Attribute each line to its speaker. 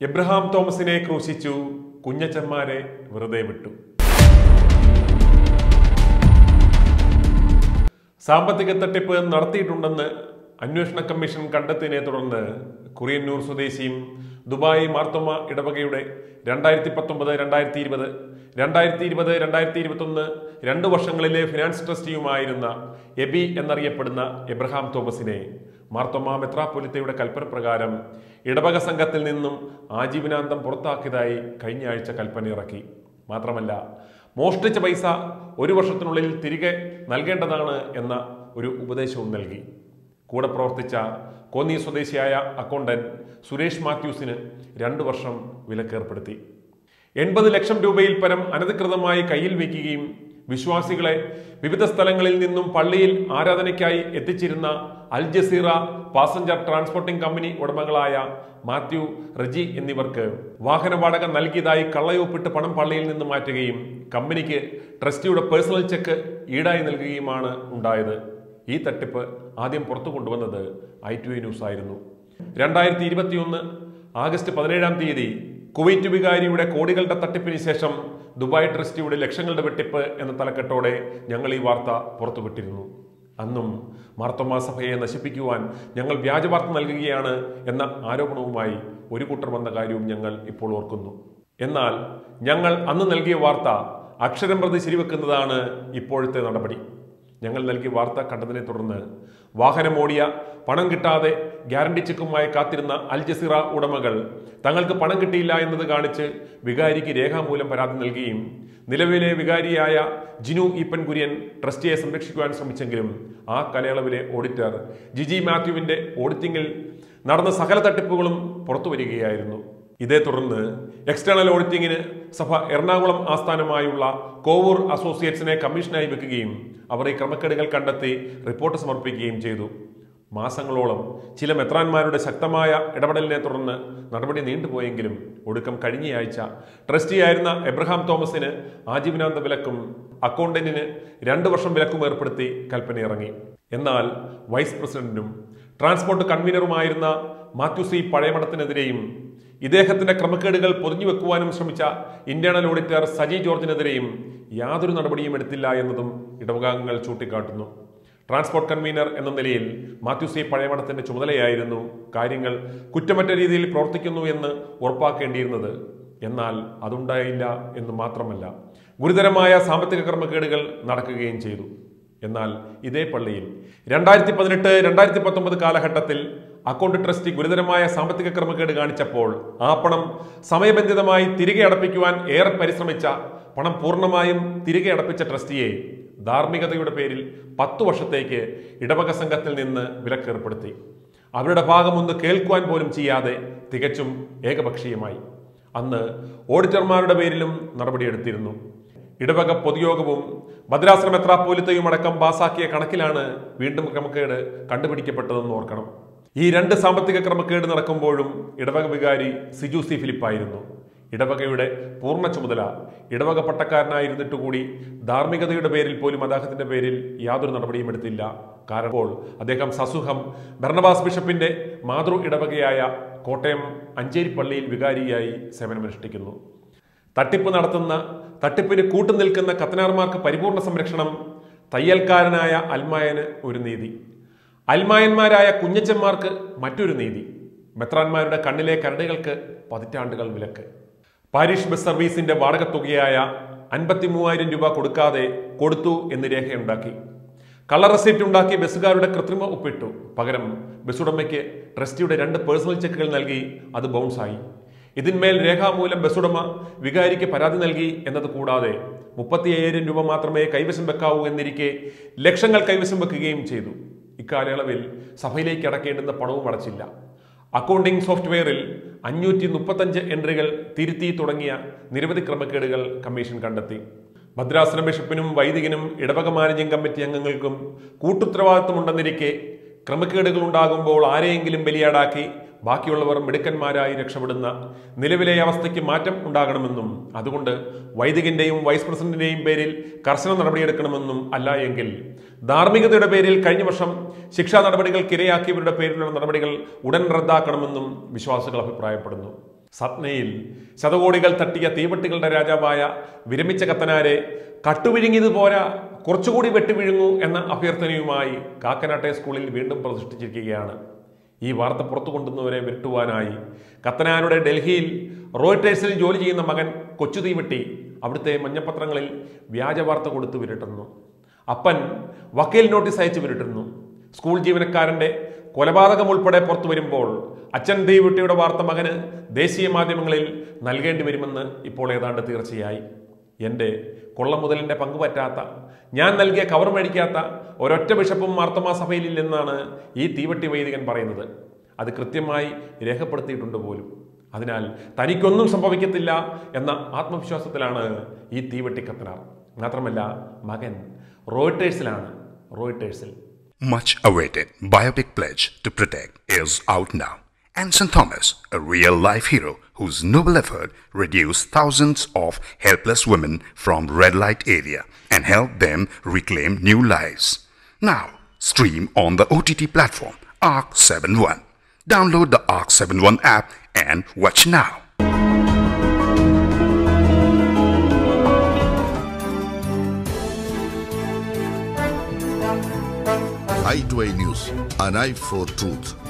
Speaker 1: Abraham തോമസിനെ ക്രൂശിച്ചു കുഞ്ഞച്ചന്മാരെ വെറുതെ വിട്ടു സാമ്പത്തിക തട്ടിപ്പ് നടത്തിയിട്ടുണ്ടെന്ന് അന്വേഷണ കമ്മീഷൻ കണ്ടെത്തിയതിനെ തുടർന്ന് കുറിയന്നൂർ സ്വദേശിയും ദുബായ് മാർത്തോമ ഇടവകയുടെ രണ്ടായിരത്തി പത്തൊമ്പത് രണ്ടായിരത്തി ഇരുപത് രണ്ടായിരത്തി ഇരുപത് രണ്ടായിരത്തി ഇരുപത്തൊന്ന് രണ്ട് വർഷങ്ങളിലെ ഫിനാൻസ് ട്രസ്റ്റിയുമായിരുന്ന എബി എന്നറിയപ്പെടുന്ന എബ്രഹാം തോമസിനെ മാർത്തോമ മെത്രാപ്പൊലിത്തയുടെ കൽപ്പന പ്രകാരം ഇടവക സംഘത്തിൽ നിന്നും ആജീവനാന്തം പുറത്താക്കിയതായി കഴിഞ്ഞ ആഴ്ച കൽപ്പന ഇറക്കി മാത്രമല്ല മോഷ്ടിച്ച പൈസ ഒരു വർഷത്തിനുള്ളിൽ തിരികെ നൽകേണ്ടതാണ് എന്ന ഒരു ഉപദേശവും നൽകി കൂടെ പ്രവർത്തിച്ച കോന്നി സ്വദേശിയായ അക്കൗണ്ടന്റ് സുരേഷ് മാത്യൂസിന് രണ്ടു വർഷം വിലക്കേർപ്പെടുത്തി എൺപത് ലക്ഷം രൂപയിൽ പരം അനധികൃതമായി കയ്യിൽ വയ്ക്കുകയും വിശ്വാസികളെ വിവിധ സ്ഥലങ്ങളിൽ നിന്നും പള്ളിയിൽ ആരാധനയ്ക്കായി എത്തിച്ചിരുന്ന Al Jazeera passenger transporting company ഉടമകളായ മാത്യു റജി എന്നിവർക്ക് വാഹന വാടക നൽകിയതായി കള്ളയൊപ്പിട്ട് പണം പള്ളിയിൽ നിന്ന് മാറ്റുകയും കമ്പനിക്ക് ട്രസ്റ്റിയുടെ പേഴ്സണൽ ചെക്ക് ഈടായി നൽകുകയുമാണ് ഉണ്ടായത് ഈ തട്ടിപ്പ് ആദ്യം പുറത്തു കൊണ്ടുവന്നത് ഐ ടു ന്യൂസ് ആയിരുന്നു രണ്ടായിരത്തി ഇരുപത്തിയൊന്ന് ആഗസ്റ്റ് പതിനേഴാം തീയതി കുവൈറ്റ് വികാരിയുടെ കോടികളുടെ തട്ടിപ്പിന് ശേഷം ദുബായ് ട്രസ്റ്റിയുടെ ലക്ഷങ്ങളുടെ വെട്ടിപ്പ് എന്ന തലക്കെട്ടോടെ ഞങ്ങൾ ഈ വാർത്ത പുറത്തുവിട്ടിരുന്നു അന്നും മാർത്തോമാ സഭയെ നശിപ്പിക്കുവാൻ ഞങ്ങൾ വ്യാജ വാർത്ത നൽകുകയാണ് എന്ന ആരോപണവുമായി ഒരു കൂട്ടർ വന്ന കാര്യവും ഞങ്ങൾ ഇപ്പോൾ ഓർക്കുന്നു എന്നാൽ ഞങ്ങൾ അന്ന് നൽകിയ വാർത്ത അക്ഷരം പ്രതി ശരിവെക്കുന്നതാണ് ഇപ്പോഴത്തെ നടപടി ഞങ്ങൾ നൽകിയ വാർത്ത കണ്ടതിനെ തുടർന്ന് വാഹനമോടിയ പണം കിട്ടാതെ ഗ്യാരണ്ടി ചെക്കുമായി കാത്തിരുന്ന അൽ ജസീറ ഉടമകൾ തങ്ങൾക്ക് പണം കിട്ടിയില്ല എന്നത് കാണിച്ച് വികാരിക്ക് രേഖാമൂലം പരാതി നൽകുകയും നിലവിലെ വികാരിയായ ജിനു ഈപ്പൻ കുര്യൻ ട്രസ്റ്റിയെ സംരക്ഷിക്കുവാൻ ശ്രമിച്ചെങ്കിലും ആ കാലയളവിലെ ഓഡിറ്റർ ജിജി മാത്യുവിന്റെ ഓഡിറ്റിംഗിൽ നടന്ന സകല തട്ടിപ്പുകളും പുറത്തു വരികയായിരുന്നു ഇതേ തുടർന്ന് എക്സ്റ്റേണൽ ഓഡിറ്റിംഗിന് സഭ എറണാകുളം ആസ്ഥാനമായുള്ള കോവൂർ അസോസിയേറ്റ്സിനെ കമ്മീഷനായി വെക്കുകയും അവർ ഈ ക്രമക്കേടുകൾ കണ്ടെത്തി റിപ്പോർട്ട് സമർപ്പിക്കുകയും ചെയ്തു മാസങ്ങളോളം ചില മെത്രാന്മാരുടെ ശക്തമായ ഇടപെടലിനെ തുടർന്ന് നടപടി നീണ്ടുപോയെങ്കിലും ഒടുക്കം കഴിഞ്ഞയാഴ്ച ട്രസ്റ്റിയായിരുന്ന എബ്രഹാം തോമസിന് ആജീവനാന്ത വിലക്കും അക്കൗണ്ടന്റിന് രണ്ടു വർഷം വിലക്കും ഏർപ്പെടുത്തി കൽപ്പന ഇറങ്ങി എന്നാൽ വൈസ് പ്രസിഡന്റിനും ട്രാൻസ്പോർട്ട് കൺവീനറുമായിരുന്ന മാത്യു സി പഴയമഠത്തിനെതിരെയും ഇദ്ദേഹത്തിന്റെ ക്രമക്കേടുകൾ പൊതിഞ്ഞു വെക്കുവാനും ശ്രമിച്ച ഇന്റേണൽ ഓഡിറ്റർ സജി ജോർജിനെതിരെയും യാതൊരു നടപടിയും എടുത്തില്ല എന്നതും ഇടവകാംഗങ്ങൾ ചൂണ്ടിക്കാട്ടുന്നു ട്രാൻസ്പോർട്ട് കൺവീനർ എന്ന നിലയിൽ മാത്യു സി പഴയമഠത്തിന്റെ ചുമതലയായിരുന്നു കാര്യങ്ങൾ കുറ്റമറ്റ രീതിയിൽ പ്രവർത്തിക്കുന്നു എന്ന് ഉറപ്പാക്കേണ്ടിയിരുന്നത് എന്നാൽ അതുണ്ടായില്ല എന്ന് മാത്രമല്ല ഗുരുതരമായ സാമ്പത്തിക ക്രമക്കേടുകൾ നടക്കുകയും ചെയ്തു എന്നാൽ ഇതേ പള്ളിയിൽ രണ്ടായിരത്തി പതിനെട്ട് രണ്ടായിരത്തി പത്തൊമ്പത് കാലഘട്ടത്തിൽ അക്കൗണ്ട് ട്രസ്റ്റി ഗുരുതരമായ സാമ്പത്തിക ക്രമക്കേട് കാണിച്ചപ്പോൾ ആ പണം സമയബന്ധിതമായി തിരികെ അടപ്പിക്കുവാൻ ഏറെ പരിശ്രമിച്ച പണം പൂർണ്ണമായും തിരികെ അടപ്പിച്ച ട്രസ്റ്റിയെ ധാർമ്മികതയുടെ പേരിൽ പത്തു വർഷത്തേക്ക് ഇടവക സംഘത്തിൽ നിന്ന് വിലക്കേർപ്പെടുത്തി അവരുടെ ഭാഗമൊന്ന് കേൾക്കുവാൻ പോലും ചെയ്യാതെ തികച്ചും ഏകപക്ഷീയമായി അന്ന് ഓഡിറ്റർമാരുടെ പേരിലും നടപടിയെടുത്തിരുന്നു ഇടവക പൊതുയോഗവും ഭദ്രാശ്രമ മെത്രാപ്പോലിത്തയും അടക്കം പാസാക്കിയ കണക്കിലാണ് വീണ്ടും ക്രമക്കേട് കണ്ടുപിടിക്കപ്പെട്ടതെന്ന് ഓർക്കണം ഈ രണ്ട് സാമ്പത്തിക ക്രമക്കേട് നടക്കുമ്പോഴും ഇടവക വികാരി സിജു സി ഫിലിപ്പായിരുന്നു ഇടവകയുടെ പൂർണ്ണ ചുമതല ഇടവക പട്ടക്കാരനായിരുന്നിട്ട് കൂടി ധാർമ്മികതയുടെ പേരിൽ പോലും അദ്ദേഹത്തിന്റെ പേരിൽ യാതൊരു നടപടിയും എടുത്തില്ല കാരണം ഇപ്പോൾ അദ്ദേഹം സസുഖം ഭരണബാസ് ബിഷപ്പിന്റെ മാതൃ ഇടവകയായ കോട്ടയം അഞ്ചേരി പള്ളിയിൽ വികാരിയായി സേവനമനുഷ്ഠിക്കുന്നു തട്ടിപ്പ് നടത്തുന്ന തട്ടിപ്പിന് കൂട്ടുനിൽക്കുന്ന കത്തനാർമാർക്ക് പരിപൂർണ സംരക്ഷണം തയ്യൽക്കാരനായ അൽമായന് ഒരു നീതി അൽമായന്മാരായ കുഞ്ഞച്ചന്മാർക്ക് മറ്റൊരു നീതി മെത്രാന്മാരുടെ കണ്ണിലെ കരടുകൾക്ക് പതിറ്റാണ്ടുകൾ വിലക്ക് പാരിഷ് ബസ് സർവീസിന്റെ വാടകത്തുകയായ അൻപത്തി മൂവായിരം രൂപ കൊടുക്കാതെ കൊടുത്തു എന്ന് രേഖയുണ്ടാക്കി കളർ റെസിപ്റ്റ് ഉണ്ടാക്കി ബസ്സുകാരുടെ കൃത്രിമ ഒപ്പിട്ടു പകരം ബസ്സുടമയ്ക്ക് ട്രസ്റ്റിയുടെ രണ്ട് പേഴ്സണൽ ചെക്കുകൾ നൽകി അത് ബൗൺസായി ഇതിന്മേൽ രേഖാമൂലം ബസ്സുടമ വികാരിക്ക് പരാതി നൽകി എന്നത് കൂടാതെ മുപ്പത്തി അയ്യായിരം രൂപ മാത്രമേ കൈവശം വെക്കാവൂ എന്നിരിക്കെ ലക്ഷങ്ങൾ കൈവശം വെക്കുകയും ചെയ്തു ഇക്കാലയളവിൽ സഭയിലേക്ക് അടക്കേണ്ടുന്ന പണവും അടച്ചില്ല അക്കൗണ്ടിംഗ് സോഫ്റ്റ്വെയറിൽ അഞ്ഞൂറ്റി മുപ്പത്തഞ്ച് എൻട്രികൾ തിരുത്തി തുടങ്ങിയ നിരവധി ക്രമക്കേടുകൾ കമ്മീഷൻ കണ്ടെത്തി ഭദ്രാസന ബിഷപ്പിനും വൈദികനും ഇടവക മാനേജിംഗ് കമ്മിറ്റി അംഗങ്ങൾക്കും കൂട്ടുത്തരവാദിത്വമുണ്ടെന്നിരിക്കെ ക്രമക്കേടുകൾ ഉണ്ടാകുമ്പോൾ ആരെയെങ്കിലും ബലിയാടാക്കി ബാക്കിയുള്ളവർ മിടുക്കന്മാരായി രക്ഷപ്പെടുന്ന നിലവിലെ അവസ്ഥയ്ക്ക് മാറ്റം ഉണ്ടാകണമെന്നും അതുകൊണ്ട് വൈദികന്റെയും വൈസ് പ്രസിഡന്റിന്റെയും പേരിൽ കർശന നടപടിയെടുക്കണമെന്നും അല്ല എങ്കിൽ ധാർമ്മികതയുടെ പേരിൽ കഴിഞ്ഞ വർഷം ശിക്ഷാ നടപടികൾക്ക് ഇരയാക്കിയവരുടെ പേരിലുള്ള നടപടികൾ ഉടൻ റദ്ദാക്കണമെന്നും വിശ്വാസികൾ അഭിപ്രായപ്പെടുന്നു സത്നയിൽ ശതകോടികൾ തട്ടിയ തീവട്ടികളുടെ രാജാവായ വിരമിച്ച കത്തനാരെ കട്ടുവിഴുങ്ങിയത് പോരാ കുറച്ചുകൂടി വെട്ടുവിഴുങ്ങൂ എന്ന അഭ്യർത്ഥനയുമായി കാക്കനാട്ടെ സ്കൂളിൽ വീണ്ടും പ്രതിഷ്ഠിച്ചിരിക്കുകയാണ് ഈ വാർത്ത പുറത്തു കൊണ്ടുവന്നവരെ വിരട്ടുവാനായി കത്തനാരുടെ ഡൽഹിയിൽ റോയിട്ടേഴ്സിൽ ജോലി ചെയ്യുന്ന മകൻ കൊച്ചു തീവെട്ടി അവിടുത്തെ മഞ്ഞപ്പത്രങ്ങളിൽ വ്യാജ വാർത്ത കൊടുത്തു വിരട്ടുന്നു അപ്പൻ വക്കീൽ നോട്ടീസ് അയച്ചു വിരട്ടുന്നു സ്കൂൾ ജീവനക്കാരന്റെ കൊലപാതകം ഉൾപ്പെടെ പുറത്തു വരുമ്പോൾ അച്ഛൻ തീവെട്ടിയുടെ വാർത്ത മകന് ദേശീയ മാധ്യമങ്ങളിൽ നൽകേണ്ടി വരുമെന്ന് ഇപ്പോൾ ഏതാണ്ട് തീർച്ചയായി എൻ്റെ കൊള്ളമുതലിൻ്റെ പങ്കുപറ്റാത്ത ഞാൻ നൽകിയ കവർ മേടിക്കാത്ത ഒരൊറ്റ ബിഷപ്പും മാർത്തമാ സഭയിലില്ലെന്നാണ് ഈ തീവട്ടി വൈദികൻ പറയുന്നത് അത് കൃത്യമായി രേഖപ്പെടുത്തിയിട്ടുണ്ട് പോലും അതിനാൽ തനിക്കൊന്നും സംഭവിക്കത്തില്ല എന്ന ആത്മവിശ്വാസത്തിലാണ് ഈ തീവട്ടി കത്തനാർ മാത്രമല്ല മകൻ റോയിട്ടേഴ്സിലാണ് റോയിട്ടേഴ്സിൽ
Speaker 2: Much awaited biopic pledge to protect is out now. And St. Thomas, a real life hero whose noble effort reduced thousands of helpless women from red light area and helped them reclaim new lives. Now, stream on the OTT platform ARC 71. Download the ARC 71 app and watch now.
Speaker 3: i2i News, an eye for truth.